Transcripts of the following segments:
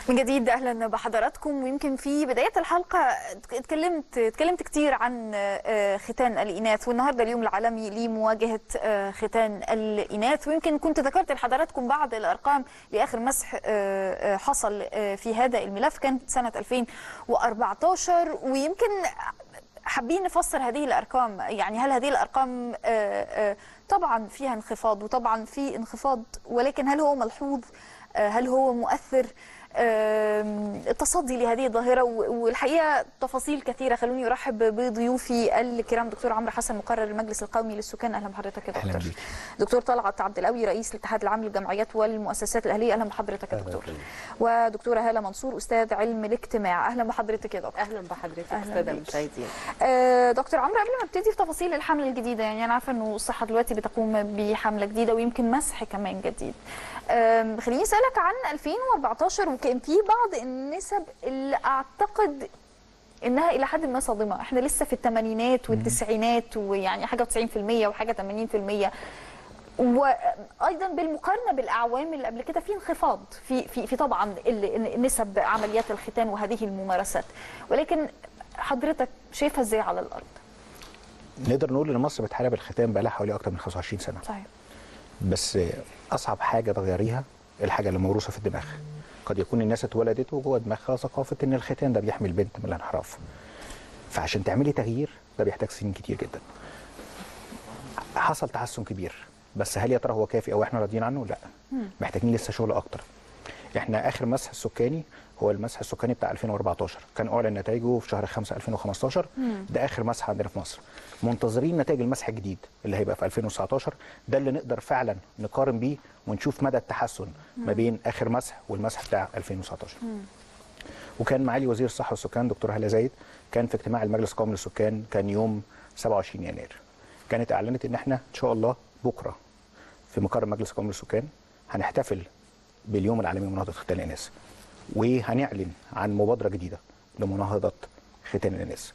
من جديد اهلا بحضراتكم ويمكن في بدايه الحلقه اتكلمت اتكلمت كتير عن ختان الاناث والنهارده اليوم العالمي لمواجهه ختان الاناث ويمكن كنت ذكرت لحضراتكم بعض الارقام لاخر مسح حصل في هذا الملف كانت سنه 2014 ويمكن حابين نفسر هذه الارقام يعني هل هذه الارقام طبعا فيها انخفاض وطبعا في انخفاض ولكن هل هو ملحوظ هل هو مؤثر التصدي لهذه الظاهره والحقيقه تفاصيل كثيره خلوني ارحب بضيوفي الكرام دكتور عمرو حسن مقرر المجلس القومي للسكان اهلا بحضرتك يا دكتور اهلا بيك دكتور طلعت عبد القوي رئيس الاتحاد العام للجمعيات والمؤسسات الاهليه اهلا بحضرتك يا دكتور ودكتوره هاله منصور استاذ علم الاجتماع اهلا بحضرتك يا دكتور اهلا بحضرتك استاذه المشاهدين دكتور عمرو قبل ما ابتدي في تفاصيل الحمله الجديده يعني انا عارفه انه الصحه دلوقتي بتقوم بحمله جديده ويمكن مسح كمان جديد خليني اسالك عن 2014 وكان في بعض النسب اللي اعتقد انها الى حد ما صادمه احنا لسه في الثمانينات والتسعينات ويعني حاجه 90% وحاجه 80% وايضا بالمقارنه بالاعوام اللي قبل كده في انخفاض في في في طبعا نسب عمليات الختان وهذه الممارسات ولكن حضرتك شايفها ازاي على الارض؟ نقدر نقول ان مصر بتحارب الختان بقى لها حوالي اكتر من 25 سنه صحيح بس اصعب حاجه تغيريها الحاجه اللي موروثه في الدماغ قد يكون الناس اتولدت وجوه دماغها ثقافه ان الختان ده بيحمي البنت من الانحراف فعشان تعملي تغيير ده بيحتاج سنين كتير جدا حصل تحسن كبير بس هل يا ترى هو كافي او احنا راضيين عنه لا محتاجين لسه شغل اكتر احنا اخر مسح السكاني هو المسح السكاني بتاع 2014 كان اعلن نتائجه في شهر 5 2015 ده اخر مسح عندنا في مصر منتظرين نتائج المسح الجديد اللي هيبقى في 2019 ده اللي نقدر فعلا نقارن بيه ونشوف مدى التحسن ما بين اخر مسح والمسح بتاع 2019 وكان معالي وزير الصحه والسكان دكتور هلا زايد كان في اجتماع المجلس القومي للسكان كان يوم 27 يناير كانت اعلنت ان احنا ان شاء الله بكره في مقر المجلس القومي للسكان هنحتفل باليوم العالمي لمناهضه ختان الاناث وهنعلن عن مبادره جديده لمناهضه ختان الاناث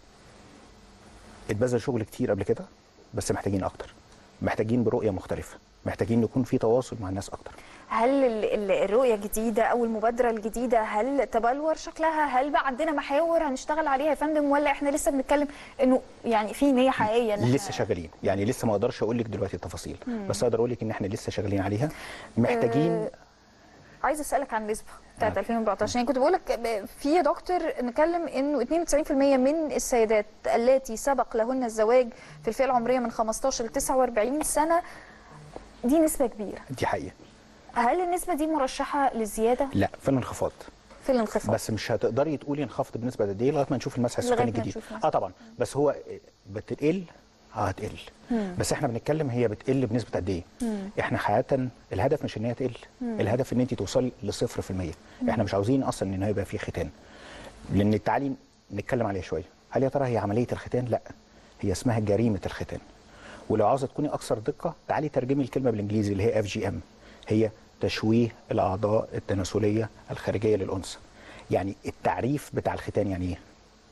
اتبذل شغل كتير قبل كده بس محتاجين اكتر محتاجين برؤيه مختلفه محتاجين يكون في تواصل مع الناس اكتر هل الرؤيه الجديده او المبادره الجديده هل تبلور شكلها هل بقى عندنا محاور هنشتغل عليها يا فندم ولا احنا لسه بنتكلم انه يعني في نيه حقيقيه لسه شغالين يعني لسه ما اقدرش اقول لك دلوقتي التفاصيل مم. بس اقدر اقول لك ان احنا لسه شغالين عليها محتاجين أه عايزه اسالك عن النسبه بتاعت 2014 يعني كنت بقول لك في يا دكتور نتكلم انه 92% من السيدات التي سبق لهن الزواج في الفئه العمريه من 15 ل 49 سنه دي نسبه كبيره دي حقيقه هل النسبه دي مرشحه للزياده؟ لا في الانخفاض في الانخفاض بس مش هتقدري تقولي انخفض بنسبه قد ايه لغايه ما نشوف المسح السكاني الجديد اه طبعا بس هو بتقل اه هتقل بس احنا بنتكلم هي بتقل بنسبه قد ايه احنا حقيقه الهدف مش ان هي تقل الهدف ان انت توصلي ل 0% احنا مش عاوزين اصلا ان يبقى في ختان لان تعالي نتكلم عليها شويه هل يا ترى هي عمليه الختان لا هي اسمها جريمه الختان ولو عاوزه تكوني اكثر دقه تعالي ترجمي الكلمه بالانجليزي اللي هي اف جي ام هي تشويه الاعضاء التناسليه الخارجيه للانثى يعني التعريف بتاع الختان يعني ايه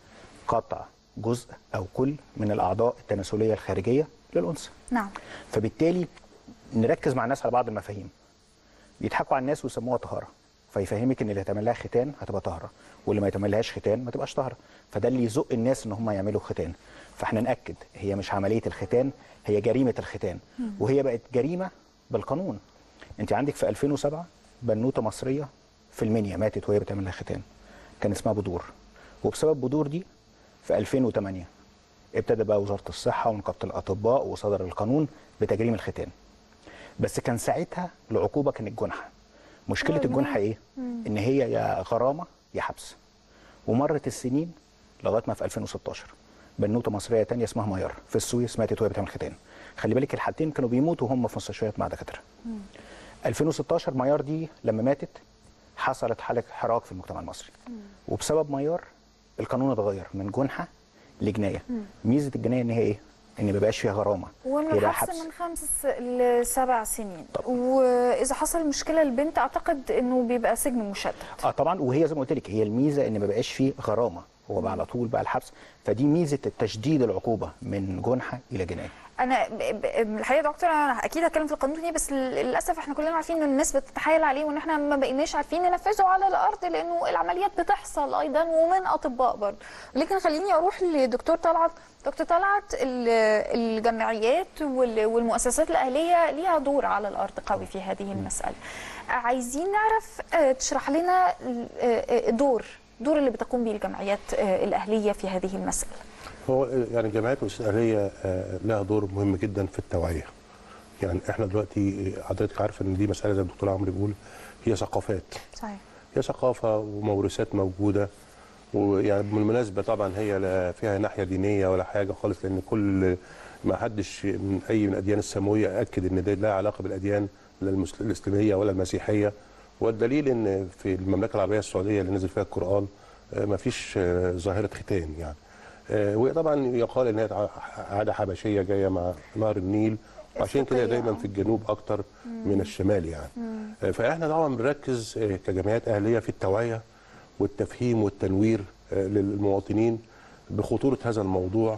قطع جزء او كل من الاعضاء التناسليه الخارجيه للانثى نعم فبالتالي نركز مع الناس على بعض المفاهيم يضحكوا على الناس ويسموها طهاره فيفهمك ان اللي هتعمل لها ختان هتبقى طاهره واللي ما يتعملهاش ختان ما تبقاش طاهره فده اللي يزق الناس ان هم يعملوا ختان فاحنا ناكد هي مش عمليه الختان هي جريمه الختان وهي بقت جريمه بالقانون انت عندك في 2007 بنوته مصريه في المنيا ماتت وهي بتعمل لها ختان كان اسمها بدور وبسبب بدور دي في 2008 ابتدى بقى وزاره الصحه ونقابه الاطباء وصدر القانون بتجريم الختان بس كان ساعتها العقوبه كانت جنحه مشكله الجنحه ايه ان هي يا غرامه يا حبس ومرت السنين لغايه ما في 2016 بنوته مصريه تانية اسمها ميار في السويس ماتت وهي بتعمل ختان خلي بالك الحالتين كانوا بيموتوا وهم في مستشفيات مع دكاتره 2016 ميار دي لما ماتت حصلت حاله حراك في المجتمع المصري وبسبب ميار القانون اتغير من جنحه لجنايه ميزه الجنايه ان هي ايه ان ما بقاش فيها غرامه ومن الحبس من خمس لسبع سنين طبعا. واذا حصل مشكله للبنت اعتقد انه بيبقى سجن مشدد اه طبعا وهي زي ما قلت لك هي الميزه ان ما بقاش فيه غرامه هو بقى على طول بقى الحبس فدي ميزه التشديد العقوبه من جنحه الى جنايه انا ب- ب- الحقيقه يا دكتور انا اكيد هتكلم في القانون دي بس للاسف احنا كلنا عارفين ان الناس بتتحايل عليه وان احنا ما بقيناش عارفين ننفذه على الارض لانه العمليات بتحصل ايضا ومن اطباء برضه لكن خليني اروح لدكتور طلعت دكتور طلعت ال- الجمعيات وال- والمؤسسات الاهليه ليها دور على الارض قوي في هذه المساله عايزين نعرف آه، تشرح لنا ال- آه، آه، دور دور اللي بتقوم به الجمعيات آه، الاهليه في هذه المساله هو يعني الجمعيات الاستشاريه آه، لها دور مهم جدا في التوعيه. يعني احنا دلوقتي حضرتك عارفه ان دي مساله زي الدكتور عمرو بيقول هي ثقافات. صحيح هي ثقافه وموروثات موجوده ويعني بالمناسبه طبعا هي لا فيها ناحيه دينيه ولا حاجه خالص لان كل ما حدش من اي من الاديان السماويه اكد ان ده لا علاقه بالاديان لا المس- الاسلاميه ولا المسيحيه والدليل ان في المملكه العربيه السعوديه اللي نزل فيها القران ما فيش ظاهره ختان يعني آه، وطبعا يقال ان هي ع- عاده حبشيه جايه مع نهر النيل وعشان كده أفريقية، دايما آه. في الجنوب اكتر من الشمال يعني آه، فاحنا طبعا بنركز آه، كجمعيات اهليه في التوعيه والتفهيم والتنوير آه، للمواطنين بخطوره هذا الموضوع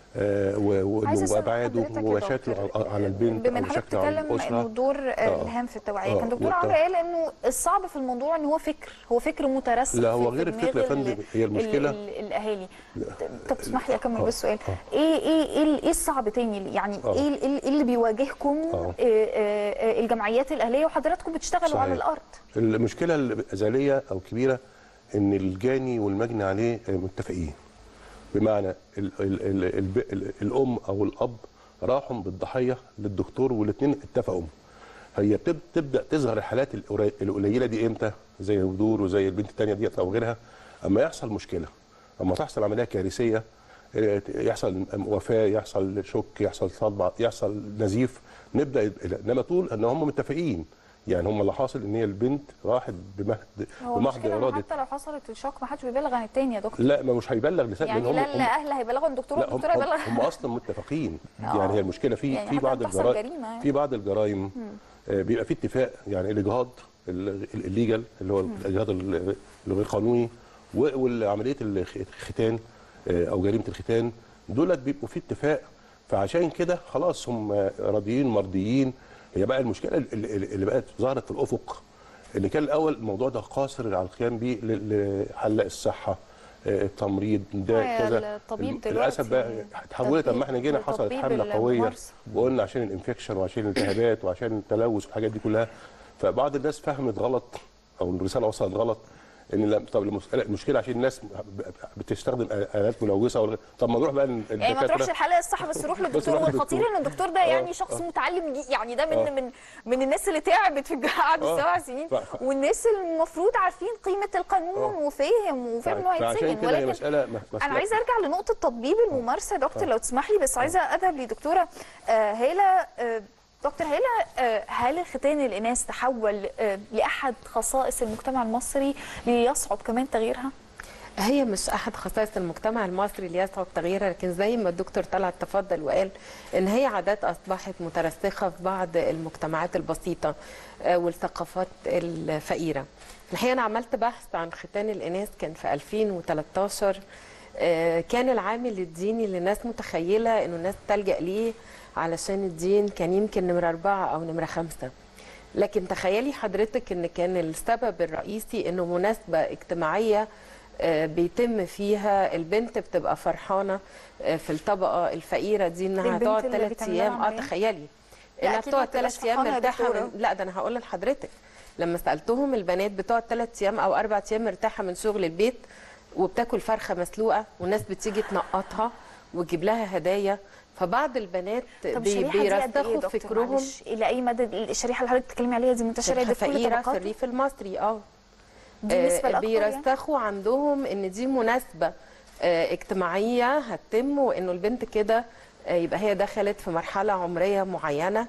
آه، و- عايزة أسأل وابعاده حضرتك يا ومشاكله دكتور، على- على البنت بما او ان حضرتك مشاكله على بتتكلم انه الاسره الدور آه، آه. الهام في التوعيه آه، كان دكتور والت- عمرو قال انه الصعب في الموضوع ان هو فكر هو فكر مترسخ لا، هو في- غير في الفكر يا دماغ فندم، ال- هي المشكلة- ال- ال- الاهالي طب تسمح لي اكمل آه، بالسؤال آه. ايه ايه ايه ال- ايه الصعب تاني يعني آه. ايه ال- ايه اللي بيواجهكم آه. آه، آه، آه، الجمعيات الاهليه وحضراتكم بتشتغلوا صحيح. على الارض المشكله الازليه او كبيره ان الجاني والمجني عليه متفقين بمعنى ال ال ال ال ال الام او الاب راحوا بالضحيه للدكتور والاثنين اتفقوا هي بتب- تبدا تظهر الحالات القري- القليله دي امتى زي الدور وزي البنت الثانيه ديت او غيرها اما يحصل مشكله اما تحصل عمليه كارثيه اه، يحصل وفاه يحصل شك يحصل صدمه يحصل نزيف نبدا يبقى- انما طول ان هم متفقين يعني هم اللي حاصل ان هي البنت راحت بمهد هو بمحض المشكله إن اراده حتى لو حصلت الشك ما حدش بيبلغ عن التاني يا دكتور لا ما مش هيبلغ لسبب يعني لأن هم لا هم الاهل هيبلغوا الدكتور لا هم, والدكتور هم, هيبلغ هم اصلا متفقين آه. يعني هي المشكله في يعني في حتى بعض بتحصل الجرائم جريمة يعني. في بعض الجرائم آه، بيبقى في اتفاق يعني الاجهاض ال- ال- الليجل اللي هو الاجهاض ال- الغير قانوني و- والعمليه الخ- الختان آه، او جريمه الختان دولت بيبقوا في اتفاق فعشان كده خلاص هم راضيين مرضيين هي بقى المشكله ال- ال- اللي بقت ظهرت في الافق اللي كان الاول الموضوع ده قاصر على القيام به ل- لحلاق الصحه آه، التمريض ده آه، كذا الطبيب للاسف بقى دلوقتي اتحولت اما احنا جينا حصلت تطبيب حمله قويه الممارسة. وقلنا عشان الانفكشن وعشان الالتهابات وعشان التلوث والحاجات دي كلها فبعض الناس فهمت غلط او الرساله وصلت غلط ان لا طب المسألة- المشكله عشان الناس بتستخدم آلات ملوثه ولا- طب ما نروح بقى يعني ما تروحش للدكاتره الحلقه الصح بس روح للدكتور روح والخطير للدكتور. ان الدكتور ده يعني شخص متعلم جي- يعني ده من آه. من من الناس اللي تعبت في الجامعه قعد آه. سبع سنين ف- والناس المفروض عارفين قيمه القانون آه. وفاهم وفاهم انه فعشان هيتسجن كده هي ولكن مساله انا مسألة عايزه ارجع لنقطه تطبيب الممارسه يا دكتور لو تسمح لي بس عايزه اذهب لدكتوره آه، هاله آه، دكتور هاله آه، هل ختان الاناث تحول آه، لاحد خصائص المجتمع المصري ليصعب كمان تغييرها؟ هي مش احد خصائص المجتمع المصري اللي يصعب تغييرها لكن زي ما الدكتور طلعت تفضل وقال ان هي عادات اصبحت مترسخه في بعض المجتمعات البسيطه آه، والثقافات الفقيره الحقيقه انا عملت بحث عن ختان الاناث كان في 2013 آه، كان العامل الديني اللي الناس متخيله انه الناس تلجا ليه علشان الدين كان يمكن نمره اربعه او نمره خمسه لكن تخيلي حضرتك ان كان السبب الرئيسي انه مناسبه اجتماعيه آه، بيتم فيها البنت بتبقى فرحانه آه، في الطبقه الفقيره دي انها البنت تقعد اللي ثلاث بيتعمل لها ايام اه عملية؟ تخيلي لا، انها أكيد ما تقعد بتبقاش ثلاث ايام فرحانة يا مرتاحه دكتورة. من لا ده انا هقول لحضرتك لما سالتهم البنات بتقعد ثلاث ايام او اربع ايام مرتاحه من شغل البيت وبتاكل فرخه مسلوقه والناس بتيجي تنقطها وتجيب لها هدايا فبعض البنات طب بي- الشريحه دي قد ايه يا بيرسخوا دكتور فكرهم معلش؟ الى اي مدى الشريحه اللي حضرتك بتتكلمي عليها دي منتشره دي في كل فقيره في الطبقات الريف المصري اه دي النسبه آه، الاكبر يعني؟ بيرسخوا عندهم ان دي مناسبه آه، اجتماعيه هتتم وانه البنت كده آه، يبقى هي دخلت في مرحله عمريه معينه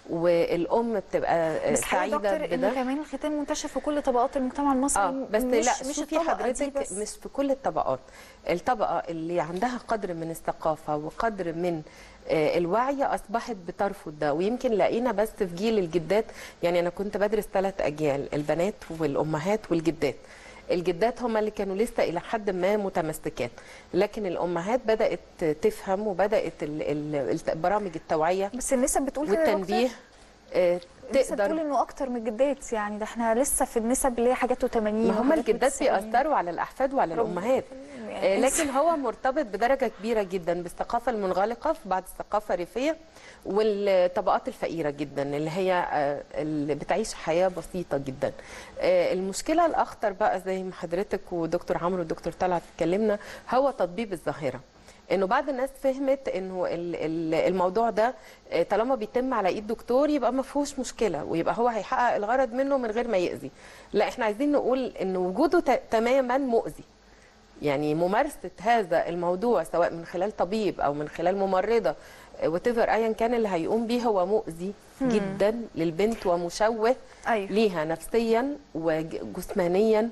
والام بتبقى آه، بس حقيقة يا سعيده دكتور ان بده كمان الختان منتشر في كل طبقات المجتمع المصري اه بس مش لا مش شوفي الطبقة دي حضرتك بس. مش في كل الطبقات الطبقه اللي عندها قدر من الثقافه وقدر من آه، الوعي اصبحت بترفض ده ويمكن لقينا بس في جيل الجدات يعني انا كنت بدرس ثلاث اجيال البنات والامهات والجدات الجدات هم اللي كانوا لسه الى حد ما متمسكات لكن الامهات بدات تفهم وبدات ال- ال- البرامج التوعيه بس النسب بتقول كده يا دكتور؟ والتنبيه آه، لسه بتقول تقدر انه اكتر من الجدات يعني ده احنا لسه في النسب اللي هي حاجات و80 ما هم الجدات بيأثروا على الأحفاد وعلى الأمهات آه، لكن هو مرتبط بدرجة كبيرة جدا بالثقافة المنغلقة في بعض الثقافة الريفية والطبقات الفقيرة جدا اللي هي آه، اللي بتعيش حياة بسيطة جدا آه، المشكلة الأخطر بقى زي ما حضرتك ودكتور عمرو والدكتور طلعت اتكلمنا هو تطبيب الظاهرة انه بعض الناس فهمت انه ال- ال- الموضوع ده آه، طالما بيتم على ايد دكتور يبقى ما فيهوش مشكله ويبقى هو هيحقق الغرض منه من غير ما يأذي لا احنا عايزين نقول ان وجوده ت- تماما مؤذي يعني ممارسه هذا الموضوع سواء من خلال طبيب او من خلال ممرضه وتفر ايا كان اللي هيقوم بيه هو مؤذي جدا للبنت ومشوه أيوة. ليها نفسيا وجسمانيا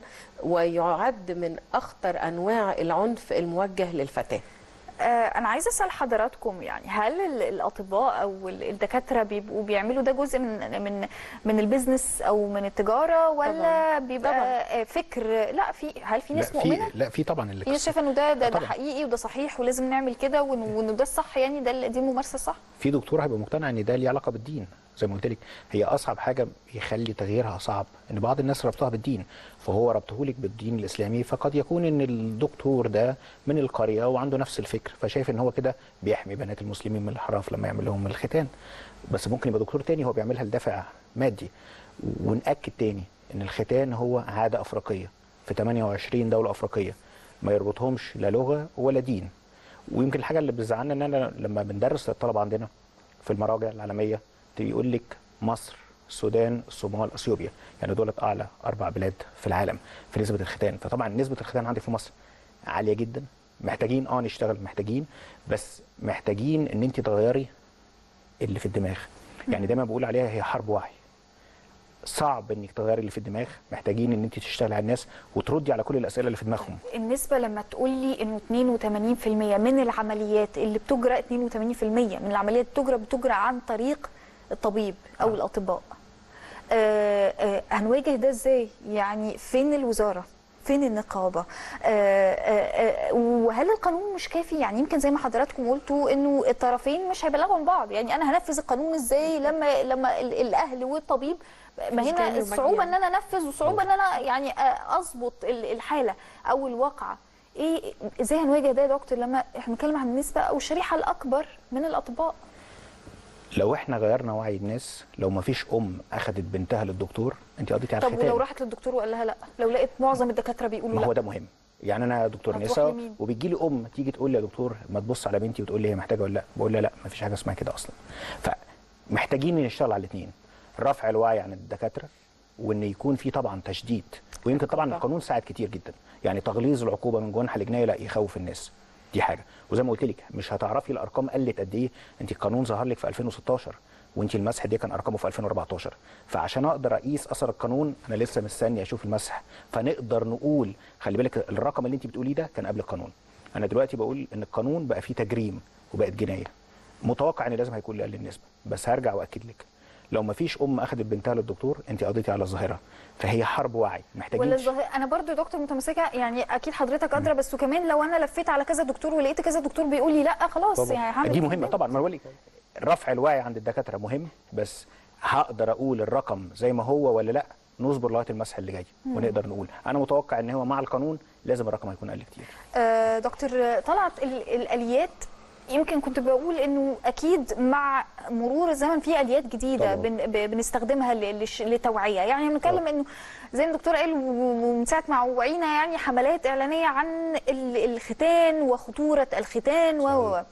ويعد من اخطر انواع العنف الموجه للفتاه آه، انا عايزه اسال حضراتكم يعني هل ال- الاطباء او ال- الدكاتره بيبقوا بيعملوا ده جزء من من من البيزنس او من التجاره ولا طبعاً. بيبقى طبعاً. آه، فكر لا في هل في لا ناس في مؤمنه لا في طبعا اللي في ناس شايفه انه ده ده, ده طبعاً. حقيقي وده صحيح ولازم نعمل كده وإنه- وانه ده الصح يعني ده ال- دي الممارسه الصح في دكتور هيبقى مقتنع ان ده ليه علاقه بالدين زي ما قلت لك هي اصعب حاجه يخلي تغييرها صعب ان بعض الناس ربطها بالدين فهو ربطه لك بالدين الاسلامي فقد يكون ان الدكتور ده من القريه وعنده نفس الفكر فشايف ان هو كده بيحمي بنات المسلمين من الانحراف لما يعمل لهم الختان بس ممكن يبقى دكتور تاني هو بيعملها لدافع مادي ونأكد تاني ان الختان هو عاده افريقيه في 28 دوله افريقيه ما يربطهمش لا لغه ولا دين ويمكن الحاجه اللي بتزعلنا ان انا لما بندرس للطلبه عندنا في المراجع العالميه يقول لك مصر السودان الصومال اثيوبيا يعني دولت اعلى اربع بلاد في العالم في نسبه الختان فطبعا نسبه الختان عندي في مصر عاليه جدا محتاجين اه نشتغل محتاجين بس محتاجين ان انت تغيري اللي في الدماغ يعني دايما بقول عليها هي حرب وعي صعب انك تغيري اللي في الدماغ محتاجين ان انت تشتغلي على الناس وتردي على كل الاسئله اللي في دماغهم النسبة لما تقول لي انه 82% من العمليات اللي بتجرى 82% من العمليات بتجرى بتجرى عن طريق الطبيب او الاطباء. آه آه هنواجه ده ازاي؟ يعني فين الوزارة؟ فين النقابة؟ آه آه آه وهل القانون مش كافي؟ يعني يمكن زي ما حضراتكم قلتوا انه الطرفين مش هيبلغوا من بعض، يعني انا هنفذ القانون ازاي لما لما ال- الاهل والطبيب ما مش هنا جاي الصعوبة ومجني. ان انا انفذ وصعوبة ان انا يعني آه، اظبط ال- الحالة او الواقعة. ايه ازاي هنواجه ده يا دكتور لما احنا بنتكلم عن النسبة او الشريحة الاكبر من الاطباء؟ لو احنا غيرنا وعي الناس لو ما فيش ام اخذت بنتها للدكتور انت قضيتي على طب الختان ولو راحت للدكتور وقال لها لا لو لقيت معظم الدكاترة بيقولوا ما هو لا ده مهم يعني انا دكتور هتروح نساء لمين؟ وبيجي لي ام تيجي تقول لي يا دكتور ما تبص على بنتي وتقول لي هي محتاجه ولا لا بقول لها لا ما فيش حاجه اسمها كده اصلا فمحتاجين نشتغل على الاثنين رفع الوعي عن الدكاتره وان يكون في طبعا تشديد ويمكن طبعا طبعا. القانون ساعد كتير جدا يعني تغليظ العقوبه من جنح الجنايه لا يخوف الناس دي حاجه وزي ما قلت لك مش هتعرفي الارقام قلت قد ايه انت القانون ظهر لك في 2016 وانت المسح دي كان ارقامه في 2014 فعشان اقدر اقيس اثر القانون انا لسه مستني اشوف المسح فنقدر نقول خلي بالك الرقم اللي انت بتقوليه ده كان قبل القانون انا دلوقتي بقول ان القانون بقى فيه تجريم وبقت جنايه متوقع ان لازم هيكون اقل النسبه بس هرجع واكد لك لو ما فيش ام اخذت بنتها للدكتور انت قضيتي على الظاهره فهي حرب وعي محتاجين ولا الظاهر انا برضو يا دكتور متمسكه يعني اكيد حضرتك ادرى بس وكمان لو انا لفيت على كذا دكتور ولقيت كذا دكتور بيقول لي لا خلاص طبعاً. يعني هعمل دي إيه؟ مهمه طبعا ما أنا بقول لك رفع الوعي عند الدكاتره مهم بس هقدر اقول الرقم زي ما هو ولا لا نصبر لغايه المسح اللي جاي ونقدر نقول انا متوقع ان هو مع القانون لازم الرقم هيكون اقل كتير آه دكتور طلعت ال- الاليات يمكن كنت بقول انه اكيد مع مرور الزمن في اليات جديده طبعاً. بن ب- بنستخدمها ل- للش- للتوعيه يعني بنتكلم طبعاً. انه زي ما الدكتور قال و- ومن ساعه ما وعينا يعني حملات اعلانيه عن ال- الختان وخطوره الختان و و-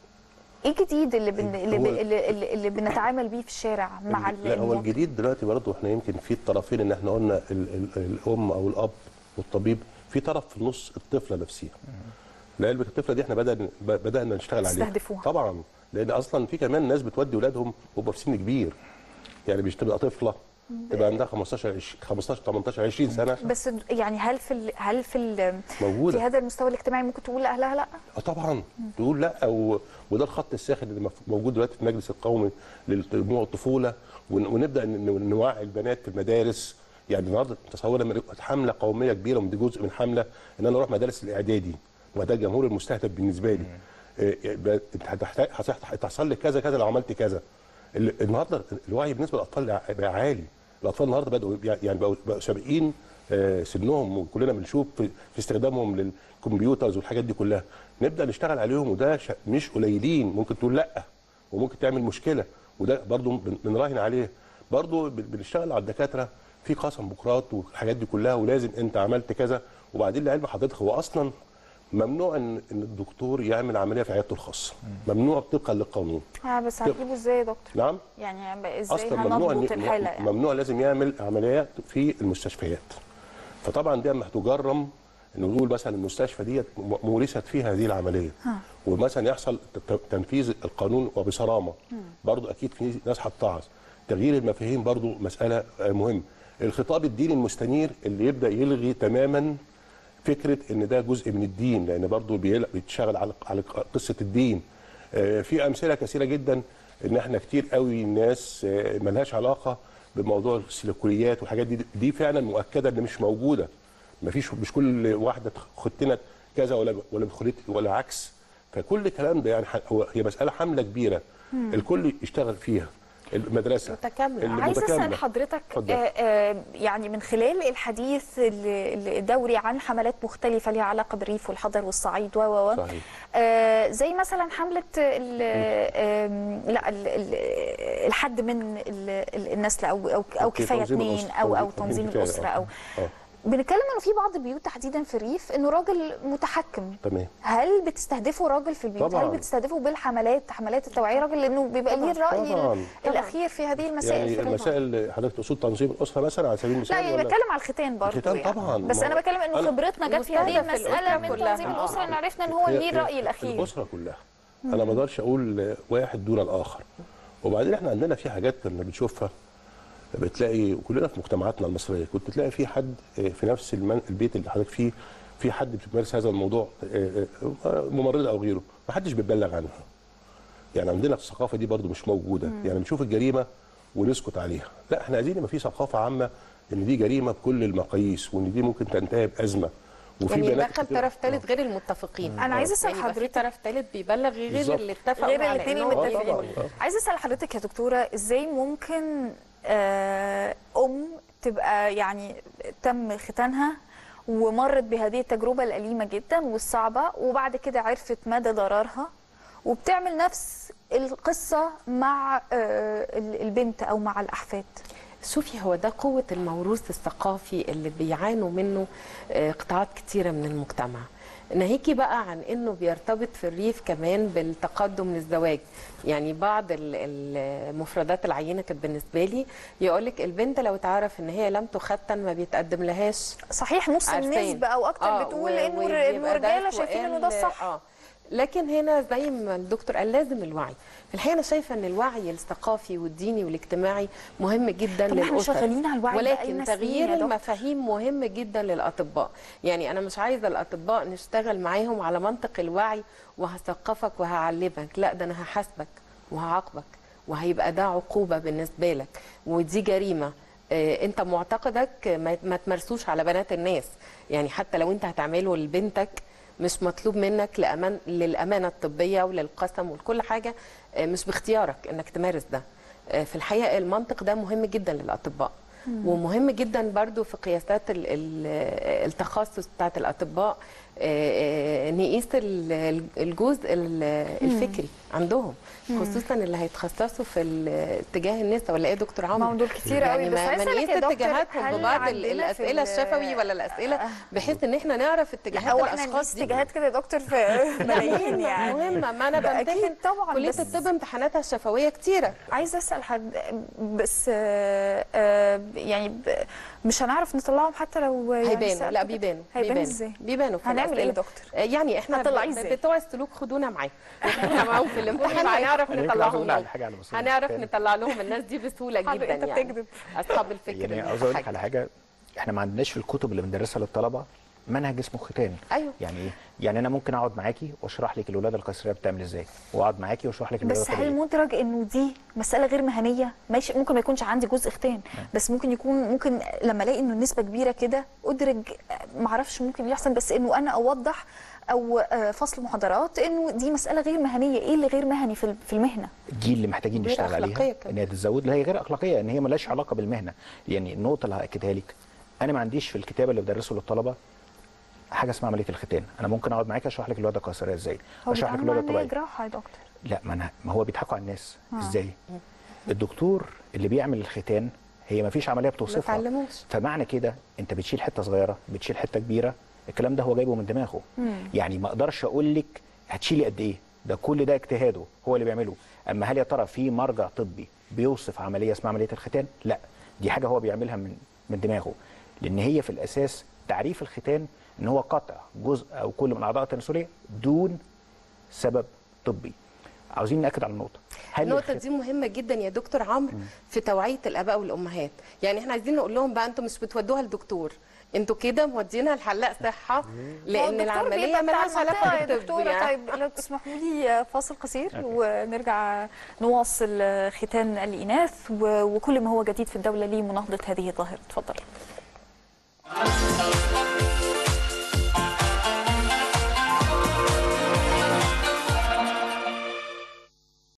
ايه الجديد اللي بن اللي, هو- ب- اللي, اللي, اللي بنتعامل بيه في الشارع مع ال- لا هو المواطن؟ الجديد دلوقتي برضه احنا يمكن في الطرفين ان احنا قلنا ال ال الام او الاب والطبيب في طرف في النص الطفله نفسها لعلمك الطفله دي احنا بدأنا بدأنا نشتغل عليها تستهدفوها. طبعا لان اصلا في كمان ناس بتودي اولادهم وهم في سن كبير يعني مش تبقى طفله تبقى عندها 15 20 15 18 20 سنه بس يعني هل في ال- هل في ال- موجودة. في هذا المستوى الاجتماعي ممكن تقول لاهلها لا اه طبعا تقول لا و... وده الخط الساخن اللي مف- موجود دلوقتي في المجلس القومي للنمو الطفوله ون... ونبدا ن... نوعي البنات في المدارس يعني النهارده تصور لما يبقى حمله قوميه كبيره ودي جزء من حمله ان انا اروح مدارس الاعدادي وده الجمهور المستهدف بالنسبه لي إيه، يبقى انت هتحتاج هتحت- هتحصل لك كذا كذا لو عملت كذا ال- النهارده الوعي بالنسبه للاطفال بقى عالي الاطفال النهارده بداوا يعني بقوا بقوا سابقين آه، سنهم وكلنا بنشوف في في استخدامهم للكمبيوترز والحاجات دي كلها نبدا نشتغل عليهم وده ش- مش قليلين ممكن تقول لا وممكن تعمل مشكله وده برضو بن- بنراهن عليه برضو بن- بنشتغل على الدكاتره في قسم بكرات والحاجات دي كلها ولازم انت عملت كذا وبعدين لعلم حضرتك هو اصلا ممنوع ان ان الدكتور يعمل عمليه في عيادته الخاصه ممنوع طبقا للقانون آه بس هتجيبه ازاي يا دكتور نعم يعني ازاي اصلا ممنوع هنضبط إن- الحاله يعني ممنوع لازم يعمل عمليات في المستشفيات فطبعا دي اما هتجرم انه نقول مثلا المستشفى ديت م- مورست فيها هذه العمليه ومثلا يحصل ت- تنفيذ القانون وبصرامه برضو اكيد في ناس هتتعظ تغيير المفاهيم برضو مساله آه، مهمه الخطاب الديني المستنير اللي يبدا يلغي تماما فكره ان ده جزء من الدين لان برضو بيل- بيتشغل على على قصه الدين آه، في امثله كثيره جدا ان احنا كتير قوي ناس آه، ملهاش علاقه بموضوع السلوكيات والحاجات دي دي فعلا مؤكده ان مش موجوده مفيش مش كل واحده ختنت كذا ولا ولا خلت ولا عكس فكل الكلام ده يعني ح- هو هي مساله حمله كبيره الكل يشتغل فيها المدرسه متكاملة. اللي عايزه اسال متكاملة. حضرتك اتفضل. آه آه يعني من خلال الحديث ال- الدوري عن حملات مختلفه ليها علاقه بالريف والحضر والصعيد و و و صحيح. آه زي مثلا حمله ال آم، لا ال- ال- الحد من ال- ال- النسل او او او أوكي، كفايه تنظيم اثنين الأسرة. او او تنظيم تنظيم كفاية، الاسره آه. او آه. بنتكلم انه في بعض البيوت تحديدا في الريف انه راجل متحكم تمام هل بتستهدفوا راجل في البيوت؟ طبعاً. هل بتستهدفوا بالحملات حملات التوعيه راجل لانه بيبقى ليه الراي طبعاً. ال- الاخير في هذه المسائل يعني في الريف؟ المسائل حضرتك تقصد تنظيم الاسره مثلا على سبيل المثال لا يعني ولا- بتكلم على الختان برضه الختان يعني. طبعاً. بس ما انا هو- بتكلم انه أنا- خبرتنا جت في هذه المستهدف المساله الأسرة من كلها. تنظيم آه. الاسره ان عرفنا ان هو هي- ليه هي الراي الاخير الاسره كلها انا ما اقدرش اقول واحد دون الاخر وبعدين احنا عندنا في حاجات كنا بنشوفها بتلاقي كلنا في مجتمعاتنا المصريه كنت تلاقي في حد آه، في نفس المن... البيت اللي حضرتك فيه في حد بتمارس هذا الموضوع آه، آه، ممرضه او غيره ما حدش بيتبلغ عنها يعني عندنا الثقافه دي برضو مش موجوده يعني بنشوف الجريمه ونسكت عليها لا احنا عايزين يبقى في ثقافه عامه ان دي جريمه بكل المقاييس وان دي ممكن تنتهي بازمه وفي يعني بنات يدخل كتير- طرف ثالث غير المتفقين أنا عايزة أسأل يعني يبقى في حضرتك- طرف ثالث بيبلغ غير بالظبط. اللي اتفقوا غير على الاثنين إنهم المتفقين طبعاً. عايزه اسال حضرتك يا دكتوره ازاي ممكن آه، ام تبقى يعني تم ختانها ومرت بهذه التجربه الاليمه جدا والصعبه وبعد كده عرفت مدى ضررها وبتعمل نفس القصه مع آه، ال- البنت او مع الاحفاد شوفي هو ده قوة الموروث الثقافي اللي بيعانوا منه آه، قطاعات كتيرة من المجتمع ناهيكي بقى عن انه بيرتبط في الريف كمان بالتقدم للزواج يعني بعض ال- المفردات العينه كانت بالنسبه لي يقولك البنت لو تعرف ان هي لم تختن ما بيتقدم لهاش صحيح نص عارفين. النسبه او اكتر آه، بتقول و- انه وبيبقى انه ده الرجاله شايفين انه ده سؤال- الصح اه لكن هنا زي ما الدكتور قال لازم الوعي في الحقيقه انا شايفه ان الوعي الثقافي والديني والاجتماعي مهم جدا طب ما احنا للاسر شغالين على الوعي ولكن بقالنا سنين تغيير يا دكتور. المفاهيم مهم جدا للاطباء يعني انا مش عايزه الاطباء نشتغل معاهم على منطق الوعي وهثقفك وهعلمك لا ده انا هحاسبك وهعاقبك وهيبقى ده عقوبه بالنسبه لك ودي جريمه آه، انت معتقدك ما ما تمارسوش على بنات الناس يعني حتى لو انت هتعمله لبنتك مش مطلوب منك لأمان للأمانة الطبية وللقسم ولكل حاجة آه، مش باختيارك انك تمارس ده آه، في الحقيقة المنطق ده مهم جدا للأطباء ومهم جدا برضو في قياسات ال- ال- التخصص بتاعت الأطباء آه، آه، نقيس ال- الجزء ال- الفكري عندهم خصوصا اللي هيتخصصوا في ال- اتجاه النساء ولا ايه يا دكتور عمرو؟ ما هو دول كتير قوي، بس ما عايزة ما أسألك نقيس يا دكتور، اتجاهاتهم هل ببعض ال- عندنا في الأسئلة ال- الشفوي ولا الأسئلة بحيث ان احنا نعرف اتجاهات هو احنا الأشخاص نقيس دي اتجاهات كده يا دكتور في ملايين يعني مهمة ما انا ده أكيد بمتحن طبعاً، كلية بس- الطب امتحاناتها الشفوية كتيرة عايزه اسال حد بس آه، آه، يعني ب- مش هنعرف نطلعهم حتى لو يعني هيبانوا سألت لا كده. بيبانوا هيبانوا ازاي بيبانوا في هنعمل ايه يا الأسئلة. دكتور آه، يعني احنا هتطلعيه ب- ازاي؟ بتوع السلوك خدونا معاهم خدونا معاهم في الامتحان هنعرف أنا يمكن نطلعهم أظن على لهم. حاجة على بس هنعرف تاني. نطلع لهم الناس دي بسهولة حاضر، جدا أنت يعني بتكذب. أصحاب الفكر يعني عاوز اقول لك المتحجر. على حاجه احنا ما عندناش في الكتب اللي بندرسها للطلبه منهج اسمه ختان أيوة. يعني ايه يعني انا ممكن اقعد معاكي واشرح لك الولاده القيصريه بتعمل ازاي واقعد معاكي واشرح لك الولاده بس هل الطبيعيه مدرج انه دي مساله غير مهنيه ماشي ممكن ما يكونش عندي جزء ختان بس ممكن يكون ممكن لما الاقي انه النسبه كبيره كده ادرج ما اعرفش ممكن يحصل بس انه انا اوضح او آه، فصل محاضرات انه دي مساله غير مهنيه ايه اللي غير مهني في في المهنه دي اللي محتاجين غير نشتغل أخلاقية عليها كمان. ان هي تتزود لا هي غير اخلاقيه ان هي ملهاش علاقه بالمهنه يعني النقطه اللي هاكدها لك انا ما عنديش في الكتاب اللي بدرسه للطلبه حاجه اسمها عمليه الختان انا ممكن اقعد معاك اشرح لك الولاده القيصريه ازاي هو اشرح لك بيتعامل الولاده مع إن هي الطبيعيه جراحه يا دكتور لا ما انا ما هو بيضحكوا على الناس ازاي الدكتور اللي بيعمل الختان هي ما فيش عمليه بتوصفها تعلموش. فمعنى كده انت بتشيل حته صغيره بتشيل حته كبيره الكلام ده هو جايبه من دماغه يعني ما اقدرش اقول لك هتشيلي قد ايه ده كل ده اجتهاده هو اللي بيعمله اما هل يا ترى في مرجع طبي بيوصف عمليه اسمها عمليه الختان لا دي حاجه هو بيعملها من من دماغه لان هي في الاساس تعريف الختان ان هو قطع جزء او كل من الاعضاء التناسليه دون سبب طبي عاوزين ناكد على النقطه هل النقطة الخ- دي مهمة جدا يا دكتور عمرو في توعية الآباء والأمهات، يعني احنا عايزين نقول لهم بقى انتوا مش بتودوها للدكتور، انتوا كده مودينها لحلاق صحة لأن العملية مالهاش علاقة يا بالطب دكتورة يعني. طيب لو تسمحوا لي فاصل قصير ونرجع نواصل ختان الإناث و- وكل ما هو جديد في الدولة لمناهضة هذه الظاهرة اتفضل